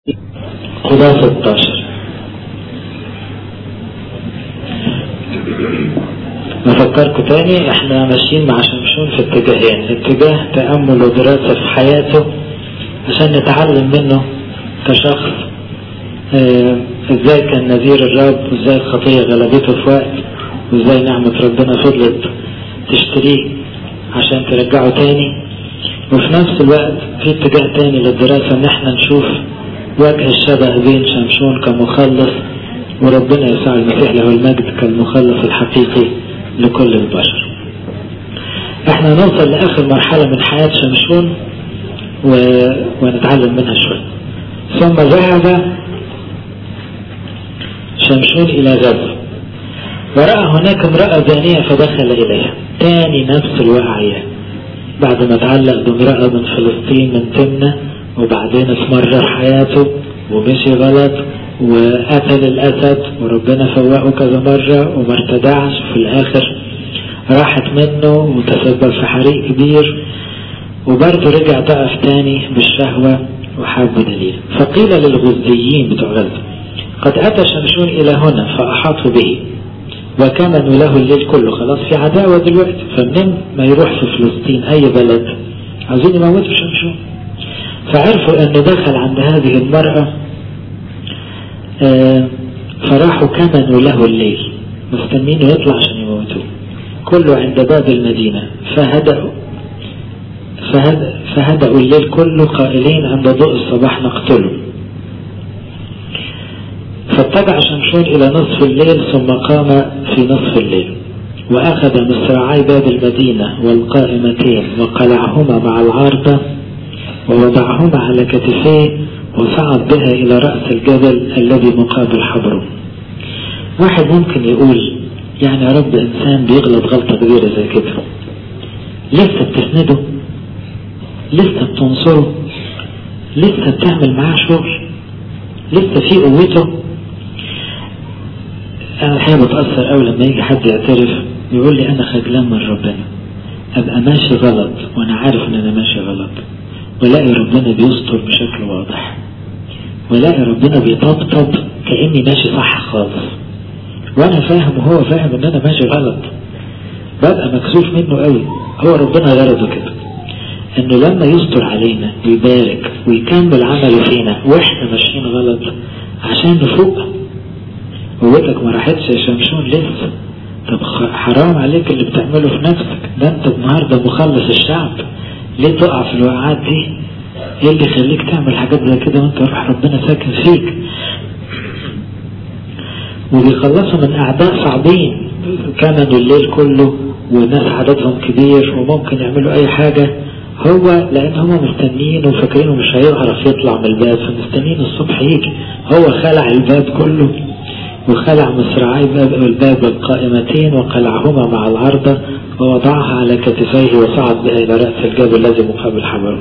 قضاء 16 نفكركم تاني احنا ماشيين مع شمشون في اتجاهين اتجاه تأمل ودراسة في حياته عشان نتعلم منه كشخص اه ازاي كان نذير الرب وازاي الخطية غلبته في وقت وازاي نعمة ربنا فضلت تشتريه عشان ترجعه تاني وفي نفس الوقت في اتجاه تاني للدراسة ان احنا نشوف وجه الشبه بين شمشون كمخلص وربنا يسوع المسيح له المجد كالمخلص الحقيقي لكل البشر احنا نوصل لاخر مرحلة من حياة شمشون و... ونتعلم منها شوية ثم ذهب شمشون الى غزة ورأى هناك امرأة زانية فدخل اليها تاني نفس الوعي بعد ما تعلق بامرأة من فلسطين من تمنة وبعدين اسمرر حياته ومشي غلط وقتل الأسد وربنا فوقه كذا مرة وما ارتدعش في الآخر راحت منه وتسبب في حريق كبير وبرضه رجع ضعف تاني بالشهوة وحب دليل فقيل للغزيين بتوع غزة قد أتى شمشون إلى هنا فأحاطوا به وكمنوا له الليل كله خلاص في عداوة دلوقتي فمنين ما يروح في فلسطين أي بلد عاوزين يموتوا شمشون فعرفوا أنه دخل عند هذه المرأة آه فراحوا كمنوا له الليل مستنينه يطلع عشان يموتوه كله عند باب المدينة فهدأوا فهدأ فهدأوا الليل كله قائلين عند ضوء الصباح نقتله فاتبع شمشون إلى نصف الليل ثم قام في نصف الليل وأخذ مصراعي باب المدينة والقائمتين وقلعهما مع العارضة ووضعهما على كتفيه وصعد بها إلى رأس الجبل الذي مقابل حبره واحد ممكن يقول يعني يا رب إنسان بيغلط غلطة كبيرة زي كده لسه بتسنده لسه بتنصره لسه بتعمل معاه شغل لسه في قوته أنا الحقيقة بتأثر أوي لما يجي حد يعترف يقول لي أنا خجلان من ربنا أبقى ماشي غلط وأنا عارف إن أنا ماشي غلط ولاقي ربنا بيستر بشكل واضح ولاقي ربنا بيطبطب كأني ماشي صح خالص وانا فاهم وهو فاهم ان انا ماشي غلط ببقى مكسوف منه قوي هو ربنا غرضه كده انه لما يستر علينا ويبارك ويكمل عمله فينا واحنا ماشيين غلط عشان نفوق قوتك ما راحتش يا شمشون لسه طب حرام عليك اللي بتعمله في نفسك ده انت النهارده مخلص الشعب ليه تقع في الوقعات دي ايه اللي يخليك تعمل حاجات زي كده وانت روح ربنا ساكن فيك وبيخلصوا من اعداء صعبين كمدوا الليل كله والناس عددهم كبير وممكن يعملوا اي حاجة هو لان هم مستنيين وفاكرينه مش هيعرف يطلع من الباب فمستنيين الصبح يجي هو خلع الباب كله وخلع مصراعي باب الباب القائمتين وقلعهما مع العرضة ووضعها على كتفيه وصعد بها إلى رأس الجبل الذي مقابل حبره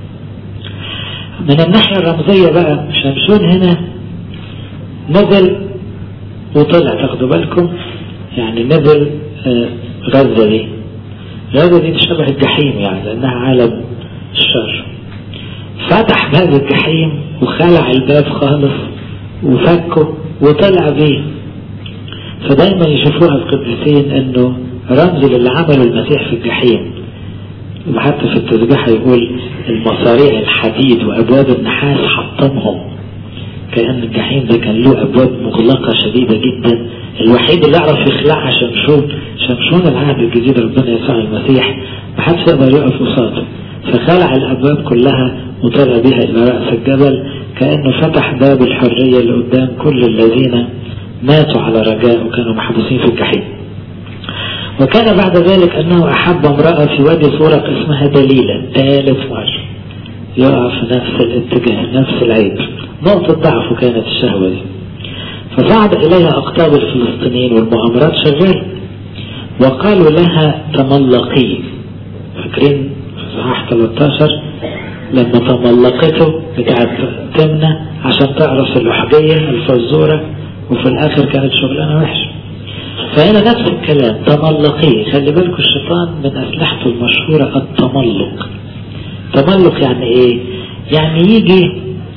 من الناحية الرمزية بقى شمشون هنا نزل وطلع تاخدوا بالكم يعني نزل غزة دي غزة دي تشبه الجحيم يعني لأنها عالم الشر فتح باب الجحيم وخلع الباب خالص وفكه وطلع بيه فدايما يشوفوها القديسين انه رمز للي عمله المسيح في الجحيم وحتى في التسبيحة يقول المصاريع الحديد وابواب النحاس حطمهم كأن الجحيم ده كان له ابواب مغلقة شديدة جدا الوحيد اللي يعرف يخلعها شمشون شمشون العهد الجديد ربنا يسوع المسيح محدش يقدر يقف قصاده فخلع الابواب كلها وطلع بها الى رأس الجبل كأنه فتح باب الحرية اللي قدام كل الذين ماتوا على رجاء وكانوا محبوسين في الجحيم وكان بعد ذلك أنه أحب امرأة في وادي صورة اسمها دليلة ثالث مرة يقع في نفس الاتجاه نفس العيب نقطة ضعفه كانت الشهوة دي فصعد إليها أقطاب الفلسطينيين والمؤامرات شغالة وقالوا لها تملقي فاكرين في صحاح 13 لما تملقته بتاعت تمنة عشان تعرف الأحجية الفزورة وفي الآخر كانت شغلانة وحشة فهنا نفس الكلام تملقيه خلي بالكم الشيطان من أسلحته المشهورة التملق تملق يعني إيه؟ يعني يجي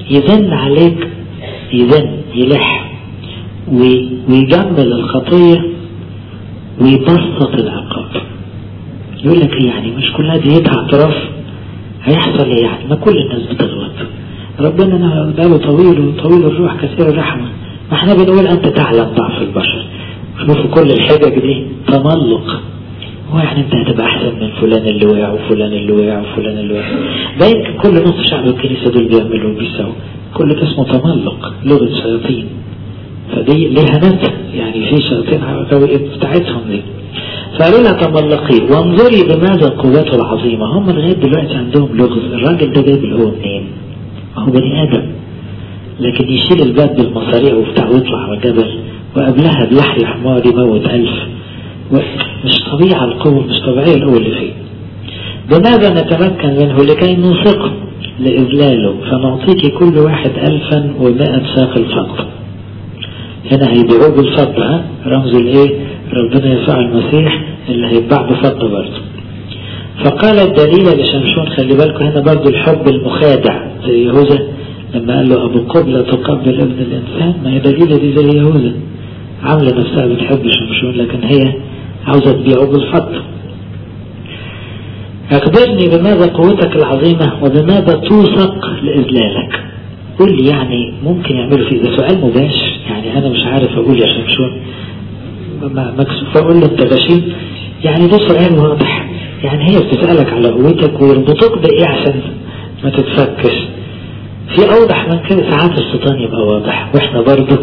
يزن عليك يزن يلح ويجمل الخطية ويبسط العقاب يقول لك يعني مش كلها ديتها اعتراف هيحصل ايه يعني ما كل الناس بتغلط ربنا باله طويل وطويل الروح كثير الرحمة ما احنا بنقول انت تعلم ضعف البشر شوفوا كل الحجج دي تملق هو يعني انت هتبقى احسن من فلان اللي وقع وفلان اللي وقع وفلان اللي وقع ده يمكن كل نص شعب الكنيسة دول بيعملوا وبيسووا كل ده اسمه تملق لغة شياطين فدي ليها نفس يعني في شياطين بتاعتهم دي فقالوا لها تملقي وانظري بماذا قوته العظيمة هم لغاية دلوقتي عندهم لغز الراجل ده جايب اللي هو منين هو بني آدم لكن يشيل الباب بالمصاريع وبتاع ويطلع على الجبل وقبلها بلحي حمار يموت ألف مش طبيعة القوة مش طبيعية القوة اللي فيه بماذا نتمكن منه لكي نوثقه لإذلاله فنعطيك كل واحد ألفا ومائة ساق الفضة هنا هيبيعوه بالفضة ها رمز الايه ربنا يسوع المسيح اللي هيتباع بفضة برضه فقال الدليل لشمشون خلي بالكم هنا برضه الحب المخادع زي يهوذا لما قال له أبو قبلة تقبل ابن الإنسان ما هي دليلة دي زي يهوذا عاملة نفسها بتحب شمشون لكن هي عاوزة تبيعه بالفضة أخبرني بماذا قوتك العظيمة وبماذا توثق لإذلالك قول لي يعني ممكن يعملوا فيه ده سؤال مباشر يعني أنا مش عارف أقول يا شمشون مكسوف أقول له أنت غشيم يعني ده سؤال واضح يعني هي بتسألك على قوتك ويربطوك بإيه عشان ما تتفكش في أوضح من كده ساعات الشيطان يبقى واضح وإحنا برضه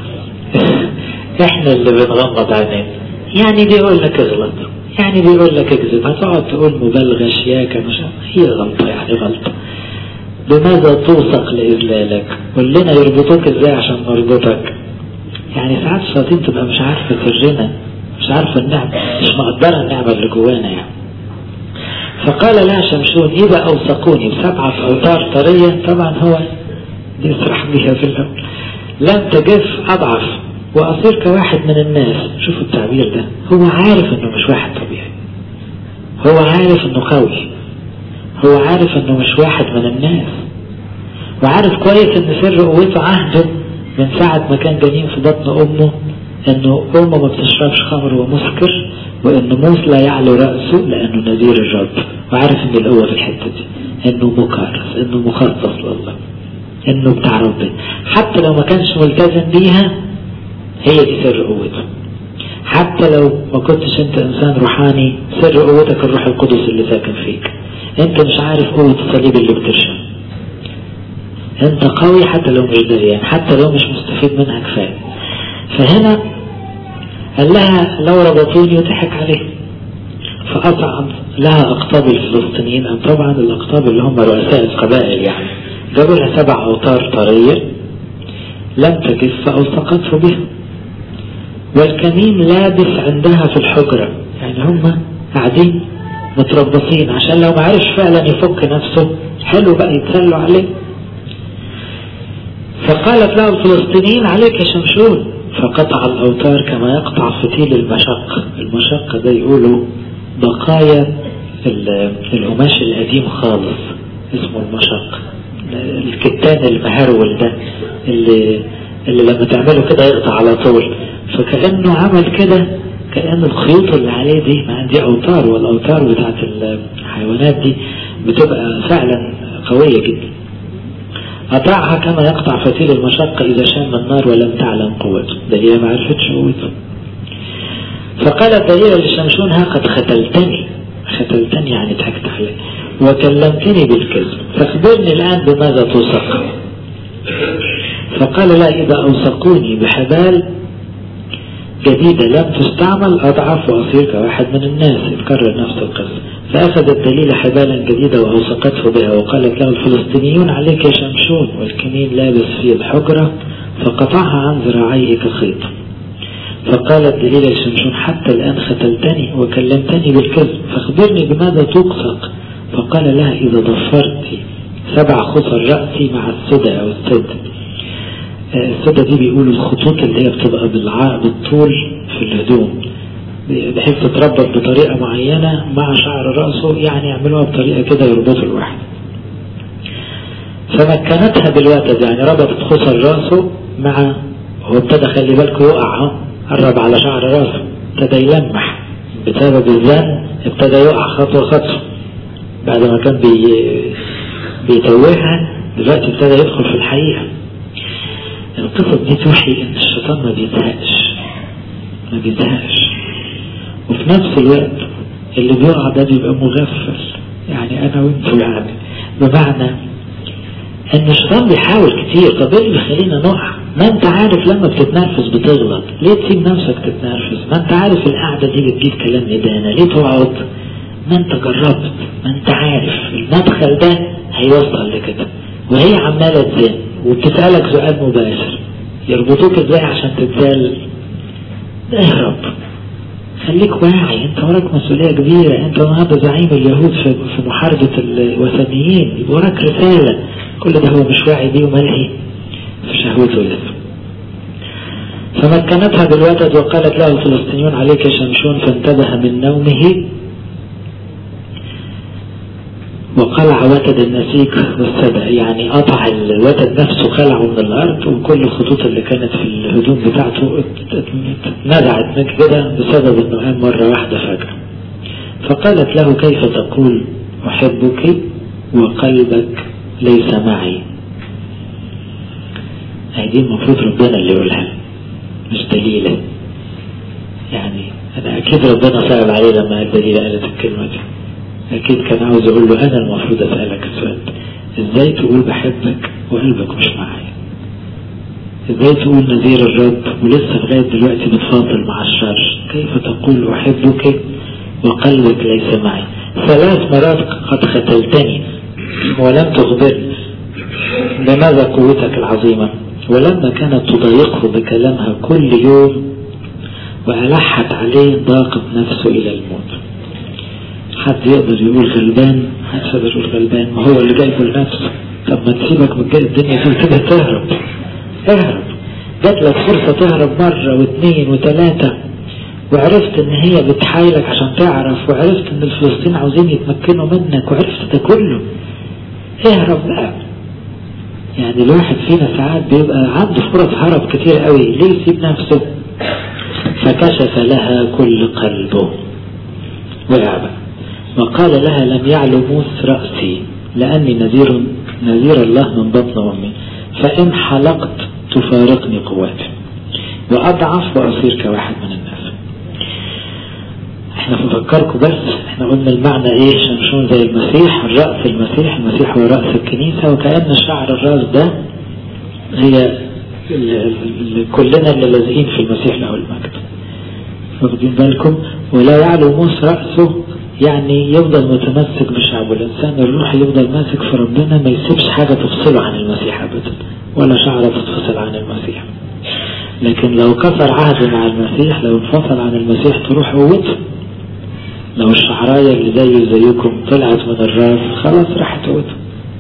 إحنا اللي بنغمض عينينا يعني بيقول لك اغلط يعني بيقول لك اكذب هتقعد تقول مبالغة شياكة مش هي غلطة يعني غلطة بماذا توثق لإذلالك قول لنا يربطوك ازاي عشان نربطك يعني ساعات الشياطين تبقى مش عارفة سرنا مش عارفة النعمة مش مقدرة النعمة اللي جوانا يعني فقال لا شمشون إذا أوثقوني بسبعة أوتار طرية طبعا هو يسرح بها في الأول لم تجف أضعف وأصير كواحد من الناس شوفوا التعبير ده هو عارف انه مش واحد طبيعي هو عارف انه قوي هو عارف انه مش واحد من الناس وعارف كويس ان سر قوته عهده من ساعة ما كان جنين في بطن امه انه امه ما بتشربش خمر ومسكر وان موس لا يعلو رأسه لانه نذير الرب وعارف ان القوة في الحتة دي انه مكرس انه مخصص لله انه بتاع ربنا حتى لو ما كانش ملتزم بيها هي دي سر قوته حتى لو ما كنتش انت انسان روحاني سر قوتك الروح القدس اللي ساكن فيك انت مش عارف قوة الصليب اللي بترشم انت قوي حتى لو مش دريان حتى لو مش مستفيد منها كفاية فهنا قال لها لو ربطوني وضحك عليه فقطع لها اقطاب الفلسطينيين طبعا الاقطاب اللي هم رؤساء القبائل يعني جابوا لها سبع اوتار طرية لم تجف فأوثقته بها والكمين لابس عندها في الحجرة يعني هم قاعدين متربصين عشان لو ما عرفش فعلا يفك نفسه حلو بقى يتسلوا عليه فقالت له الفلسطينيين عليك يا شمشون فقطع الأوتار كما يقطع فتيل المشق المشق ده يقولوا بقايا القماش القديم خالص اسمه المشق الكتان المهرول ده اللي اللي لما تعمله كده يقطع على طول فكأنه عمل كده كأن الخيوط اللي عليه دي ما عندي أوتار والأوتار بتاعت الحيوانات دي بتبقى فعلا قوية جدا قطعها كما يقطع فتيل المشقة إذا شم النار ولم تعلم قوته ده هي ما عرفتش قوته فقال الدليل لشمشون ها قد ختلتني ختلتني يعني ضحكت عليه وكلمتني بالكذب فاخبرني الآن بماذا توثق فقال لا إذا أوثقوني بحبال جديدة لم تستعمل أضعف وأصير كواحد من الناس يتكرر نفس القصة فأخذ الدليل حبالا جديدة وأوثقته بها وقالت له الفلسطينيون عليك يا شمشون والكمين لابس في الحجرة فقطعها عن ذراعيه كخيط فقال الدليل لشمشون حتى الآن ختلتني وكلمتني بالكذب فاخبرني بماذا توثق فقال لها إذا ضفرت سبع خصر رأسي مع السدى أو السد السدى دي بيقولوا الخطوط اللي هي بتبقى بالع... بالطول في الهدوم بحيث تتربط بطريقة معينة مع شعر رأسه يعني يعملوها بطريقة كده يربطوا الواحد فمكنتها بالوتد يعني ربطت خصر راسه مع هو ابتدى خلي بالكم يقع قرب على شعر راسه ابتدى يلمح بسبب الزن ابتدى يقع خطوة خطوة بعد ما كان بي بيتوهها دلوقتي ابتدى يدخل في الحقيقة القصص دي توحي ان الشيطان ما بيزهقش ما بيزهقش وفي نفس الوقت اللي بيقع ده بيبقى مغفل يعني انا وانتوا يعني بمعنى ان الشيطان بيحاول كتير طب ايه اللي بيخلينا نقع ما انت عارف لما بتتنرفز بتغلط ليه تسيب نفسك تتنرفز ما انت عارف القعدة دي بتجيب كلام ندانة ليه تقعد ما انت جربت ما انت عارف المدخل ده هيوصل لكده وهي عمالة تزن وبتسألك سؤال مباشر يربطوك ازاي عشان تتزال اهرب خليك واعي انت وراك مسؤولية كبيرة انت النهارده زعيم اليهود في في محاربة الوثنيين يبقى وراك رسالة كل ده هو مش واعي بيه وملهي في شهوته لسه فمكنتها بالوتد وقالت له الفلسطينيون عليك شمشون فانتبه من نومه وقلع وتد النسيج والسبع يعني قطع الوتد نفسه خلعه من الأرض وكل الخطوط اللي كانت في الهدوم بتاعته اتنزعت من كده بسبب انه قام مرة واحدة فجأة فقالت له كيف تقول أحبك وقلبك ليس معي هذه المفروض ربنا اللي يقولها مش دليلة يعني أنا أكيد ربنا صعب عليه لما قال دليلة قالت الكلمة دي أكيد كان عاوز أقول له أنا المفروض أسألك السؤال إزاي تقول بحبك وقلبك مش معايا إزاي تقول نذير الرب ولسه لغاية دلوقتي بتفاضل مع الشر كيف تقول أحبك وقلبك ليس معي ثلاث مرات قد ختلتني ولم تخبرني بماذا قوتك العظيمة ولما كانت تضايقه بكلامها كل يوم وألحت عليه ضاقت نفسه إلى الموت حد يقدر يقول غلبان حد يقدر يقول غلبان ما هو اللي جايبه لنفسه طب ما تسيبك من جاي الدنيا دي كده تهرب اهرب جات لك فرصة تهرب مرة واثنين وثلاثة وعرفت ان هي بتحايلك عشان تعرف وعرفت ان الفلسطين عاوزين يتمكنوا منك وعرفت ده كله اهرب بقى يعني الواحد فينا ساعات بيبقى عنده فرص هرب كتير قوي ليه يسيب نفسه فكشف لها كل قلبه وقع بقى وقال لها لم يعلو موس رأسي لأني نذير نذير الله من بطن أمي فإن حلقت تفارقني قواتي وأضعف وأصير كواحد من الناس احنا بنفكركم بس احنا قلنا المعنى ايه شمشون زي المسيح الرأس المسيح المسيح هو رأس الكنيسة وكأن شعر الرأس ده هي اللي كلنا اللي لازقين في المسيح له المجد واخدين بالكم ولا يعلو موسى رأسه يعني يفضل متمسك بشعبه الإنسان الروح يفضل ماسك في ربنا ما يسيبش حاجة تفصله عن المسيح أبدا ولا شعرة تتفصل عن المسيح لكن لو كسر عهده مع المسيح لو انفصل عن المسيح تروح قوته لو الشعراية اللي زي زيكم طلعت من الراس خلاص راحت قوته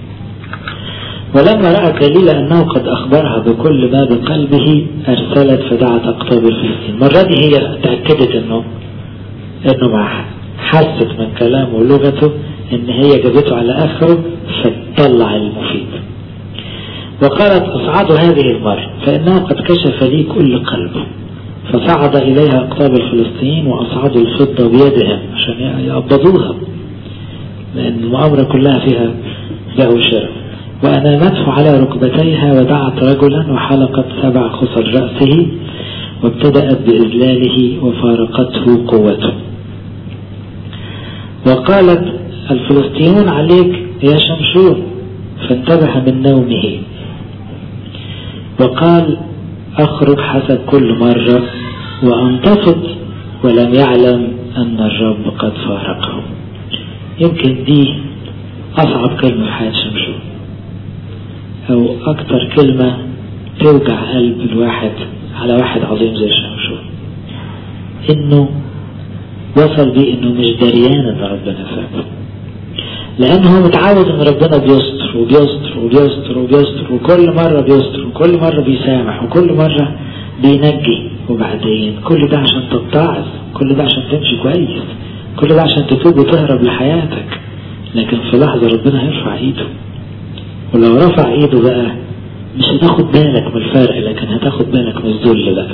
ولما رأى كليلة أنه قد أخبرها بكل ما بقلبه أرسلت فدعت أقطاب الفلسطين المرة دي هي تأكدت أنه أنه معها حست من كلامه ولغته ان هي جابته على اخره فتطلع المفيد وقالت اصعدوا هذه المرة فانه قد كشف لي كل قلبه فصعد اليها اقطاب الفلسطينيين واصعدوا الفضة بيدهم عشان يقبضوها لان المؤامرة كلها فيها بيع وشراء وأنامته على ركبتيها ودعت رجلا وحلقت سبع خصل رأسه وابتدأت بإذلاله وفارقته قوته وقالت الفلسطينيون عليك يا شمشون فانتبه من نومه وقال أخرج حسب كل مرة وأنتفض ولم يعلم أن الرب قد فارقه يمكن دي أصعب كلمة في حياة شمشون أو أكتر كلمة توجع قلب الواحد على واحد عظيم زي شمشون إنه وصل بيه إنه مش دريان إن ربنا سابه لأنه هو متعود إن ربنا بيستر وبيستر وبيستر وبيستر وكل مرة بيستر وكل مرة بيسامح وكل مرة بينجي وبعدين كل ده عشان تتعظ كل ده عشان تمشي كويس كل ده عشان تتوب وتهرب لحياتك لكن في لحظة ربنا هيرفع ايده ولو رفع ايده بقى مش هتاخد بالك من الفرق لكن هتاخد بالك من الذل بقى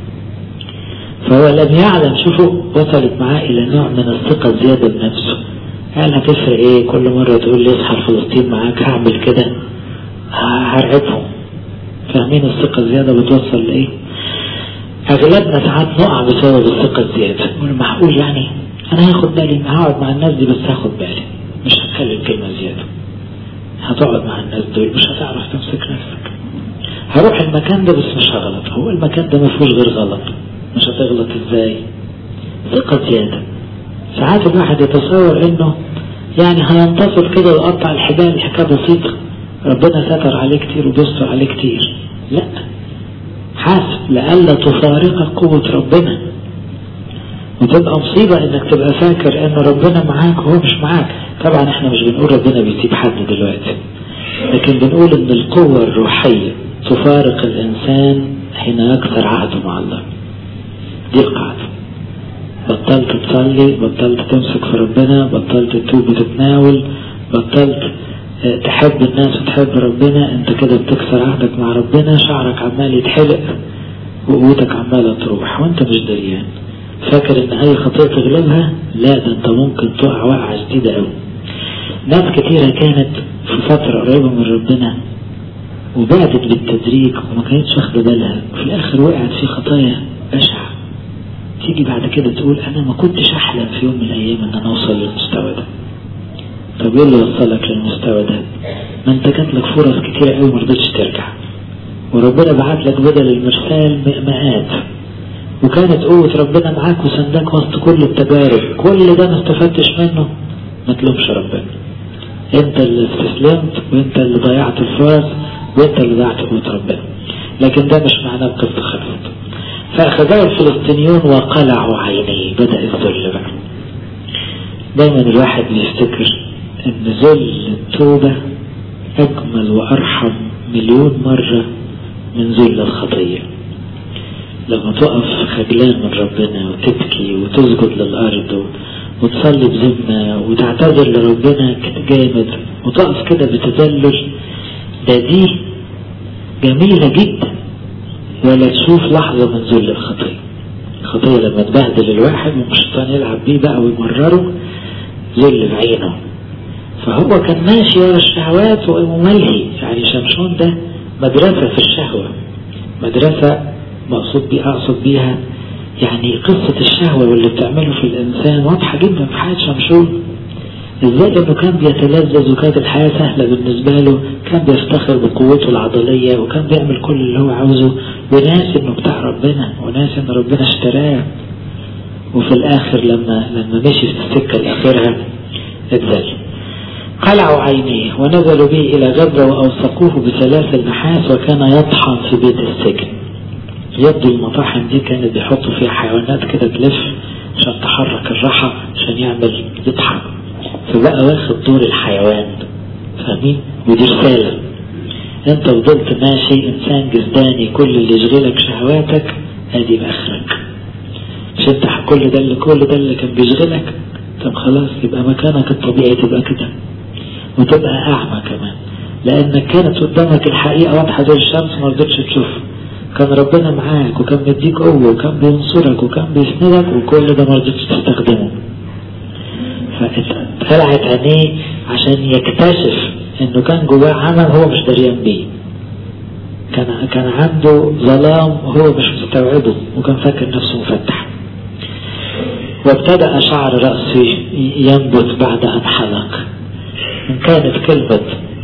فهو لم يعلم شوفوا وصلت معاه الى نوع من الثقة الزيادة بنفسه قال هتفرق ايه كل مرة تقول لي اصحى فلسطين معاك هعمل كده هرعبهم فاهمين الثقة الزيادة بتوصل لايه اغلبنا ساعات نقع بسبب الثقة الزيادة معقول يعني انا هاخد بالي هقعد مع الناس دي بس هاخد بالي مش هتكلم كلمة زيادة هتقعد مع الناس دول مش هتعرف تمسك نفسك هروح المكان ده بس مش هغلط هو المكان ده ما فيهوش غير غلط مش هتغلط ازاي ثقة زيادة ساعات الواحد يتصور انه يعني هينتصر كده ويقطع الحبال حكاية بسيطة ربنا ستر عليه كتير وبيستر عليه كتير لا حاسب لألا تفارقك قوة ربنا وتبقى مصيبة انك تبقى فاكر ان ربنا معاك وهو مش معاك طبعا احنا مش بنقول ربنا بيسيب حد دلوقتي لكن بنقول ان القوة الروحية تفارق الانسان حين يكثر عهده مع الله دي القاعدة بطلت تصلي بطلت تمسك في ربنا بطلت تتوب وتتناول بطلت تحب الناس وتحب ربنا انت كده بتكسر عهدك مع ربنا شعرك عمال يتحلق وقوتك عمالة تروح وانت مش دريان فاكر ان اي خطيئة تغلبها لا ده انت ممكن تقع وقعة شديدة قوي ناس كتيرة كانت في فترة قريبة من ربنا وبعدت بالتدريج وما كانتش واخدة بالها وفي الاخر وقعت في خطايا بشعة تيجي بعد كده تقول انا ما كنتش احلم في يوم من الايام ان انا اوصل للمستوى ده طب ايه اللي وصلك للمستوى ده ما انت جات لك فرص كتيرة قوي ما رضيتش ترجع وربنا بعت لك بدل المرسال مئات وكانت قوة ربنا معاك وسندك وسط كل التجارب كل ده ما استفدتش منه ما تلومش ربنا انت اللي استسلمت وانت اللي ضيعت الفرص وانت اللي ضيعت قوة ربنا لكن ده مش معناه بقصة خلصت فأخذه الفلسطينيون وقلعوا عينيه بدأ الذل بقى دايما الواحد بيفتكر ان ذل التوبة اجمل وارحم مليون مرة من ذل الخطية لما تقف خجلان من ربنا وتبكي وتسجد للأرض وتصلي بذمة وتعتذر لربنا جامد وتقف كده بتذلل ده دي جميلة جدا ولا تشوف لحظة من ذل الخطية الخطية لما تبهدل الواحد والشيطان يلعب بيه بقى ويمرره ذل بعينه فهو كان ماشي ورا الشهوات وملهي يعني شمشون ده مدرسة في الشهوة مدرسة مقصود بي أقصد بيها يعني قصة الشهوة واللي بتعمله في الإنسان واضحة جدا في حياة شمشون ازاي انه كان بيتلذذ وكانت الحياة سهلة بالنسبة له كان بيفتخر بقوته العضلية وكان بيعمل كل اللي هو عاوزه وناس انه بتاع ربنا وناس ان ربنا اشتراه وفي الاخر لما لما مشي في السكة الاخيرة اتذل قلعوا عينيه ونزلوا به الى غزة واوثقوه بسلاسل نحاس وكان يطحن في بيت السجن يبدو المطاحن دي كانت بيحطوا فيها حيوانات كده تلف عشان تحرك الرحى عشان يعمل يطحن فبقى واخد دور الحيوان فاهمين ودي رسالة انت فضلت ماشي انسان جسداني كل اللي يشغلك شهواتك ادي باخرك مش انت كل ده اللي كل ده اللي كان بيشغلك طب خلاص يبقى مكانك الطبيعي تبقى كده وتبقى اعمى كمان لانك كانت قدامك الحقيقة واضحة زي الشمس ما رضيتش تشوفها كان ربنا معاك وكان مديك قوة وكان بينصرك وكان بيسندك وكل ده ما رضيتش تستخدمه فاتخلعت عينيه عشان يكتشف انه كان جواه عمل هو مش دريان بيه كان كان عنده ظلام وهو مش مستوعبه وكان فاكر نفسه مفتح وابتدأ شعر رأسه ينبت بعد أن حلق إن كانت كلمة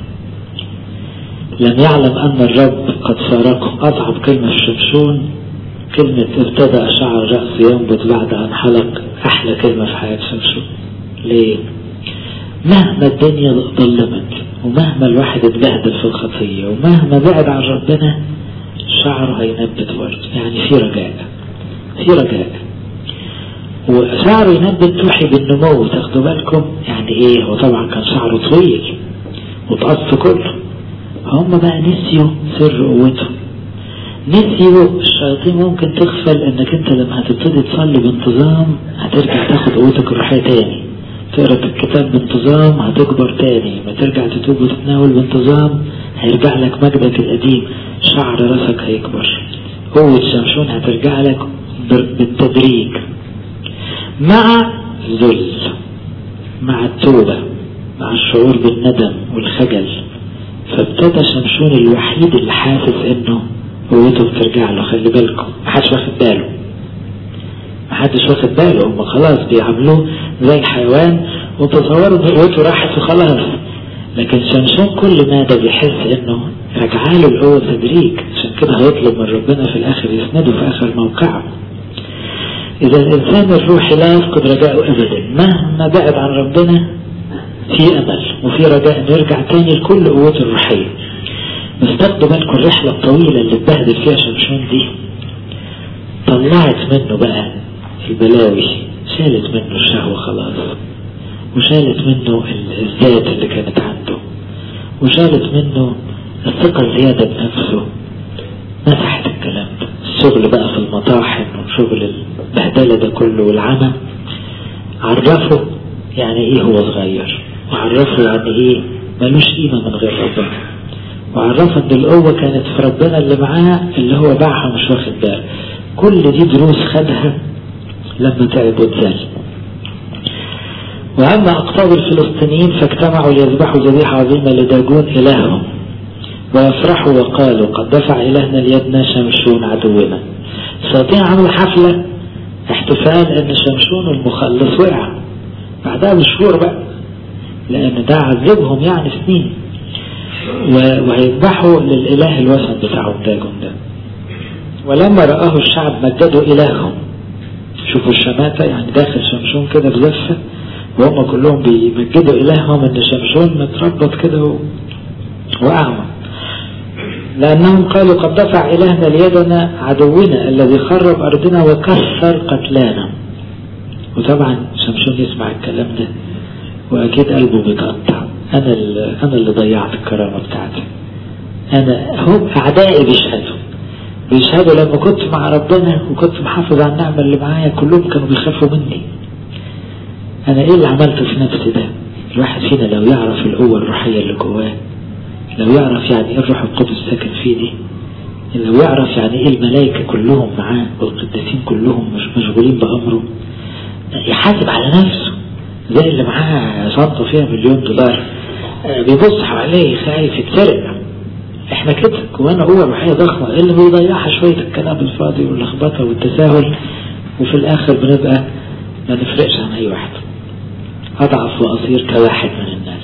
لم يعلم أن الرب قد فارقه أصعب كلمة في شمشون كلمة ابتدأ شعر رأسه ينبت بعد أن حلق أحلى كلمة في حياة شمشون ليه؟ مهما الدنيا ظلمت ومهما الواحد اتبهدل في الخطية ومهما بعد عن ربنا شعره هينبت برضه يعني في رجاء في رجاء وشعره ينبت توحي بالنمو تاخدوا بالكم يعني ايه هو طبعا كان شعره طويل وتقص كله هم بقى نسيوا سر قوته نسيوا الشياطين ممكن تغفل انك انت لما هتبتدي تصلي بانتظام هترجع تاخد قوتك الروحية تاني تقرا الكتاب بانتظام هتكبر تاني ما ترجع تتوب وتتناول بانتظام هيرجع لك مجدك القديم شعر راسك هيكبر قوة شمشون هترجع لك بالتدريج مع ذل مع التوبة مع الشعور بالندم والخجل فابتدى شمشون الوحيد اللي حاسس انه قوته بترجع له خلي بالكم محدش واخد باله محدش واخد باله هم خلاص بيعاملوه زي حيوان وتصوروا ان قوته راحت وخلاص لكن شمشون كل ما ده بيحس انه رجعاله القوة تدريج عشان كده هيطلب من ربنا في الاخر يسنده في اخر موقعه اذا الانسان الروحي لا يفقد رجاءه ابدا مهما بعد عن ربنا في امل وفي رجاء انه يرجع تاني لكل قوته الروحية بس تاخدوا بالكم الرحلة الطويلة اللي اتبهدل فيها شمشون دي طلعت منه بقى البلاوي شالت منه الشهوة خلاص وشالت منه الذات اللي كانت عنده وشالت منه الثقة الزيادة بنفسه مسحت الكلام ده الشغل بقى في المطاحن وشغل البهدلة ده كله والعمى عرفه يعني ايه هو صغير وعرفه يعني ايه ملوش قيمة من غير ربنا وعرفه ان القوة كانت في ربنا اللي معاه اللي هو باعها مش واخد باله كل دي دروس خدها لما تعب واتزال وأما أقطاب الفلسطينيين فاجتمعوا ليذبحوا ذبيحة عظيمة لداجون إلههم ويفرحوا وقالوا قد دفع إلهنا ليدنا شمشون عدونا الشياطين عملوا حفلة احتفال ان شمشون المخلص وقع بعدها بشهور بقى لان ده عذبهم يعني سنين وهيذبحوا للاله الوثن بتاعهم داجون ده ولما رآه الشعب مجدوا إلههم شوفوا الشماتة يعني داخل شمشون كده بزفة وهم كلهم بيمجدوا إلههم إن شمشون متربط كده وأعمى لأنهم قالوا قد دفع إلهنا ليدنا عدونا الذي خرب أرضنا وكسر قتلانا وطبعا شمشون يسمع الكلام ده وأكيد قلبه بيتقطع أنا اللي, أنا اللي ضيعت الكرامة بتاعتي أنا هم أعدائي بيشهدوا بيشهدوا لما كنت مع ربنا وكنت محافظ على النعمة اللي معايا كلهم كانوا بيخافوا مني أنا إيه اللي عملته في نفسي ده الواحد فينا لو يعرف القوة الروحية اللي جواه لو يعرف يعني ايه الروح القدس ساكن فيه دي لو يعرف يعني ايه الملائكة كلهم معاه والقديسين كلهم مش مشغولين بأمره يحاسب على نفسه زي اللي معاه شنطة فيها مليون دولار بيبص حواليه خايف يتسرق احنا كده جوانا قوة روحية ضخمة اللي بيضيعها شوية الكلام الفاضي واللخبطة والتساهل وفي الآخر بنبقى ما نفرقش عن أي واحد أضعف وأصير كواحد من الناس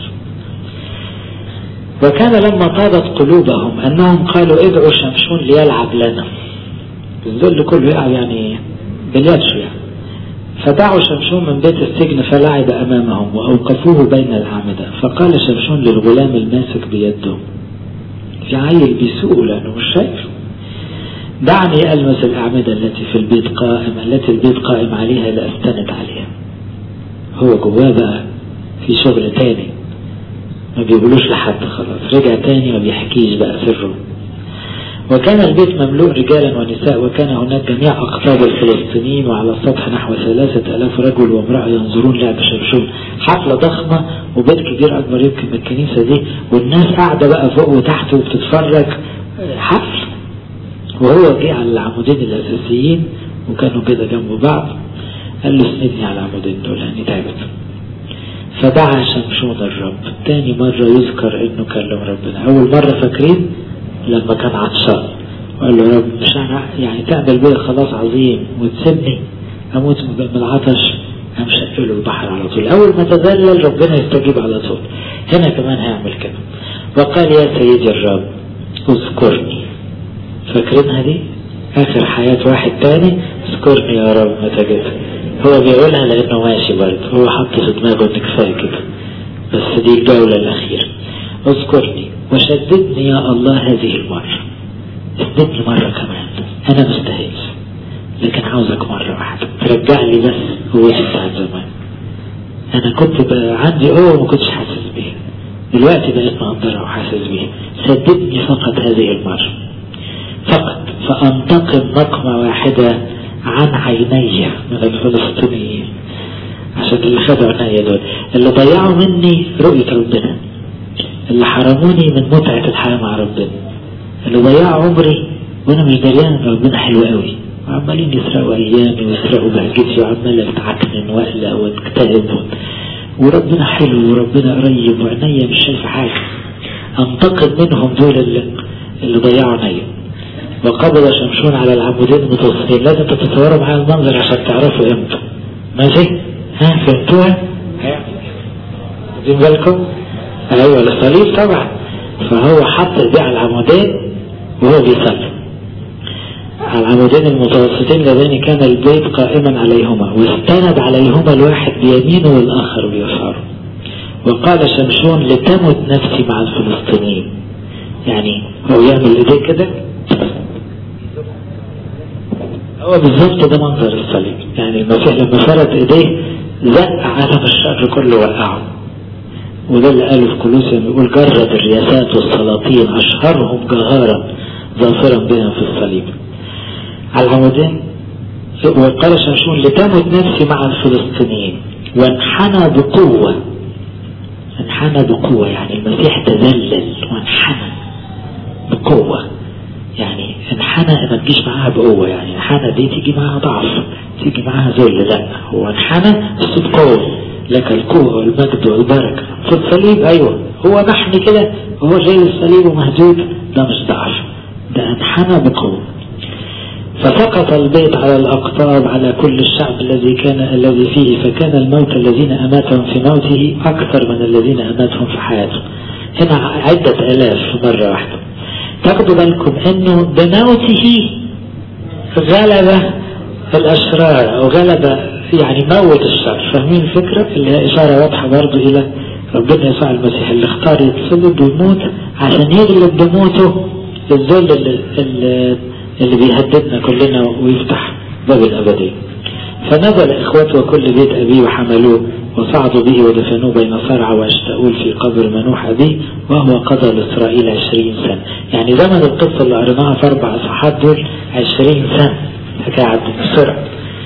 وكان لما طابت قلوبهم أنهم قالوا ادعوا شمشون ليلعب لنا الذل كله يلعب يعني بلياتشو يعني فدعوا شمشون من بيت السجن فلعب أمامهم وأوقفوه بين الأعمدة فقال شمشون للغلام الماسك بيده في عيل بيسوء لأنه مش شايف دعني ألمس الأعمدة التي في البيت قائم التي البيت قائم عليها لأستند عليها هو جواه بقى في شغل تاني ما بيقولوش لحد خلاص رجع تاني ما بيحكيش بقى سره وكان البيت مملوء رجالا ونساء وكان هناك جميع أقطاب الفلسطينيين وعلى السطح نحو ثلاثة ألاف رجل وامرأة ينظرون لعب شمشون حفلة ضخمة وبيت كبير أكبر يمكن من الكنيسة دي والناس قاعدة بقى فوق وتحت وبتتفرج حفل وهو جه على العمودين الأساسيين وكانوا كده جنب بعض قال له اسندني على العمودين دول يعني تعبت فدعا شمشون الرب تاني مرة يذكر انه كلم ربنا اول مرة فاكرين لما كان عطشان وقال له يا رب مش انا يعني تعمل بيا خلاص عظيم وتسيبني اموت من العطش همشق له البحر على طول اول ما تذلل ربنا يستجيب على طول هنا كمان هيعمل كده وقال يا سيدي الرب اذكرني فاكرينها دي اخر حياة واحد تاني اذكرني يا رب متى جيت هو بيقولها لانه ماشي برضه هو حط في دماغه ان كفايه كده بس دي الجولة الاخيرة اذكرني وشددني يا الله هذه المرة شددني مرة كمان انا مستهيز لكن عاوزك مرة واحدة ترجع لي بس هو بتاع زمان انا كنت عندي قوة ما كنتش حاسس بيها دلوقتي بقيت مقدرها وحاسس بيها سددني فقط هذه المرة فقط فانتقم نقمة واحدة عن عيني من الفلسطينيين عشان اللي خدوا عينيا دول اللي ضيعوا مني رؤية ربنا اللي حرموني من متعة الحياة مع ربنا اللي ضيعوا عمري وانا مش دريان ان ربنا حلو قوي وعمالين يسرقوا ايامي ويسرقوا بهجتي وعمال اتعكنن واقلق واكتئب وربنا حلو وربنا قريب وعينيا مش شايفه حاجه انتقد منهم دول اللي, اللي ضيعوا عينيا وقبض شمشون على العمودين المتوسطين لازم تتصوروا معايا المنظر عشان تعرفوا امتى ماشي ها فهمتوها واخدين بالكم ايوه الصليب طبعا فهو حط ايديه على العمودين وهو بيصلي على العمودين المتوسطين اللذين كان البيت قائما عليهما واستند عليهما الواحد بيمينه والاخر بيساره وقال شمشون لتمت نفسي مع الفلسطينيين يعني هو يعمل ايديه كده هو بالظبط ده منظر الصليب يعني المسيح لما فرد ايديه زق عالم الشر كله وقعه وده اللي قاله في كولوسيوم يقول جرد الرياسات والسلاطين اشهرهم جهارا ظافرا بهم في الصليب على العمودين وقال شمشون لتمت نفسي مع الفلسطينيين وانحنى بقوة انحنى بقوة يعني المسيح تذلل وانحنى بقوة يعني انحنى ما تجيش معاها بقوة يعني انحنى دي تيجي معاها ضعف تيجي معاها ذل لا هو انحنى بس بقوة لك القوة والمجد والبركة في الصليب ايوه هو محني كده هو جاي الصليب ومهدود ده مش ضعف ده انحنى بقوة فسقط البيت على الأقطاب على كل الشعب الذي كان الذي فيه فكان الموت الذين أماتهم في موته أكثر من الذين أماتهم في حياته هنا عدة آلاف في مرة واحدة تاخدوا بالكم أنه بموته غلب الأشرار أو غلب يعني موت الشر فاهمين الفكرة اللي هي إشارة واضحة برضو إلى ربنا يسوع المسيح اللي اختار يتصلب ويموت عشان يغلب بموته الذل اللي, اللي اللي بيهددنا كلنا ويفتح باب الأبدية فنزل إخوته وكل بيت أبيه وحملوه وصعدوا به ودفنوه بين صرع واشتاؤول في قبر منوح أبيه وهو قضى لإسرائيل عشرين سنة يعني زمن القصة اللي قريناها في أربع أصحاب دول عشرين سنة حكاية عدت بسرعة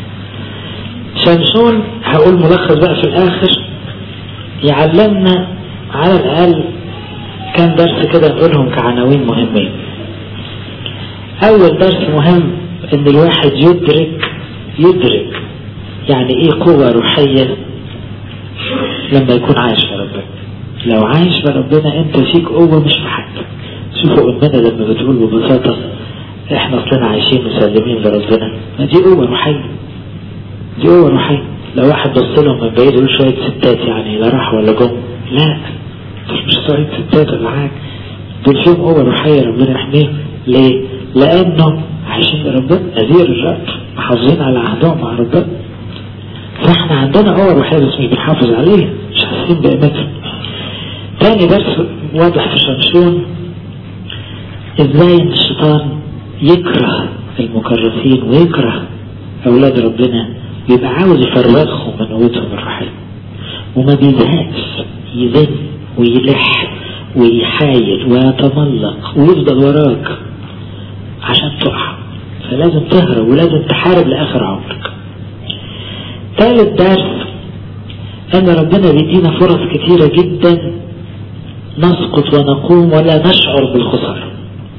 شمشون هقول ملخص بقى في الآخر يعلمنا على الأقل كان درس كده نقولهم كعناوين مهمين أول درس مهم إن الواحد يدرك يدرك يعني إيه قوة روحية لما يكون عايش في ربنا لو عايش في ربنا أنت فيك قوة مش في حد شوفوا أمنا لما بتقول ببساطة إحنا أصلنا عايشين مسلمين لربنا ما دي قوة روحية دي قوة روحية لو واحد بص لهم من بعيد يقول شوية ستات يعني لا راح ولا جم لا دول مش شوية ستات ولا حاجة دول فيهم قوة روحية ربنا يحميهم ليه؟ لأنه عايشين لربنا نذير الرب محافظين على عهدهم مع ربنا فاحنا عندنا قوة روحية بس مش بنحافظ عليها مش حاسين بقيمتها تاني درس واضح في شمشون ازاي ان الشيطان يكره المكرسين ويكره اولاد ربنا بيبقى عاوز يفرغهم من قوتهم الروحية وما بيزهقش يزن ويلح ويحايل ويتملق ويفضل وراك عشان تقع فلازم تهرب ولازم تحارب لآخر عمرك ثالث درس أن ربنا بيدينا فرص كتيرة جدا نسقط ونقوم ولا نشعر بالخسارة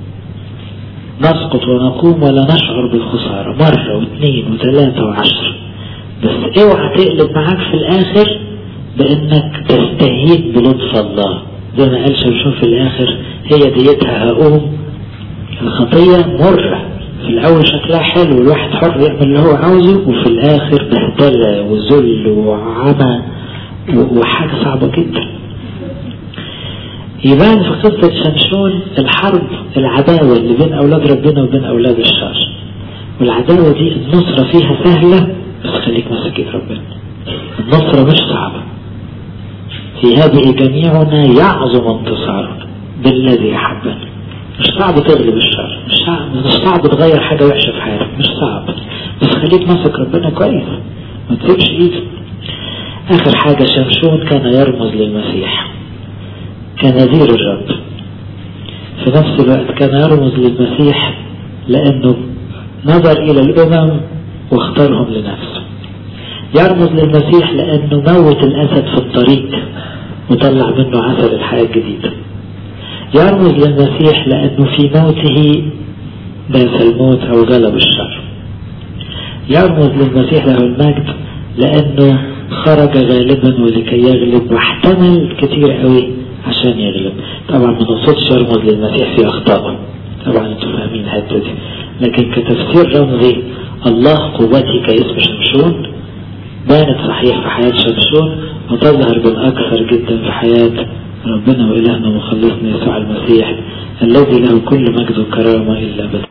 نسقط ونقوم ولا نشعر بالخسارة مرة واثنين وثلاثة وعشرة بس اوعى تقلب معاك في الآخر بأنك تستهين بلطف الله زي ما قال شمشون في الآخر هي ديتها هقوم الخطية مرة في الأول شكلها حلو الواحد حر يعمل اللي هو عاوزه وفي الآخر بهدلة وذل وعمى وحاجة صعبة جدا يبان في قصة شمشون الحرب العداوة اللي بين أولاد ربنا وبين أولاد الشر والعداوة دي النصرة فيها سهلة بس خليك ماسك ايد ربنا النصرة مش صعبة في هذه جميعنا يعظم انتصارنا بالذي أحبنا مش صعب تغلب الشر مش صعب مش صعب تغير حاجة وحشة في حياتك مش صعب بس خليك ماسك ربنا كويس ما تسيبش ايدك آخر حاجة شمشون كان يرمز للمسيح كنذير الرب في نفس الوقت كان يرمز للمسيح لأنه نظر إلى الأمم واختارهم لنفسه يرمز للمسيح لأنه موت الأسد في الطريق وطلع منه عسل الحياة الجديدة يرمز للمسيح لأنه في موته داس الموت أو غلب الشر يرمز للمسيح له المجد لأنه خرج غالبا ولكي يغلب واحتمل كتير قوي عشان يغلب طبعا ما نقصدش يرمز للمسيح في أخطائه طبعا انتم فاهمين الحته دي لكن كتفسير رمزي الله قوتي كاسم شمشون بانت صحيح في حياة شمشون وتظهر بالأكثر جدا في حياة ربنا وإلهنا ومخلصنا يسوع المسيح الذي له كل مجد وكرامة إلا بس